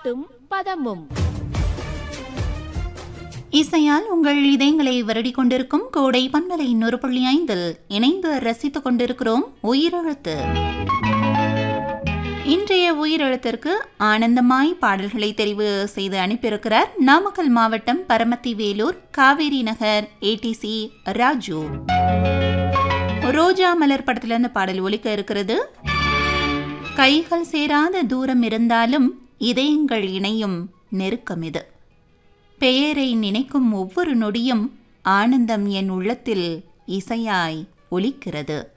பாட்டும் பதமும் இசையால் உங்கள் இதயங்களை வருடிக் கொண்டிருக்கும் கோடை பண்பலை நூறு புள்ளி ஐந்தில் இணைந்து ரசித்துக் கொண்டிருக்கிறோம் உயிரெழுத்து இன்றைய உயிரெழுத்திற்கு ஆனந்தமாய் பாடல்களை தெரிவு செய்து அனுப்பியிருக்கிறார் நாமக்கல் மாவட்டம் பரமத்தி வேலூர் காவேரி நகர் ஏடிசி ராஜு ரோஜா மலர் படத்துல இருந்து பாடல் ஒலிக்க இருக்கிறது கைகள் சேராத தூரம் இருந்தாலும் இதயங்கள் இணையும் நெருக்கம் இது பெயரை நினைக்கும் ஒவ்வொரு நொடியும் ஆனந்தம் என் உள்ளத்தில் இசையாய் ஒலிக்கிறது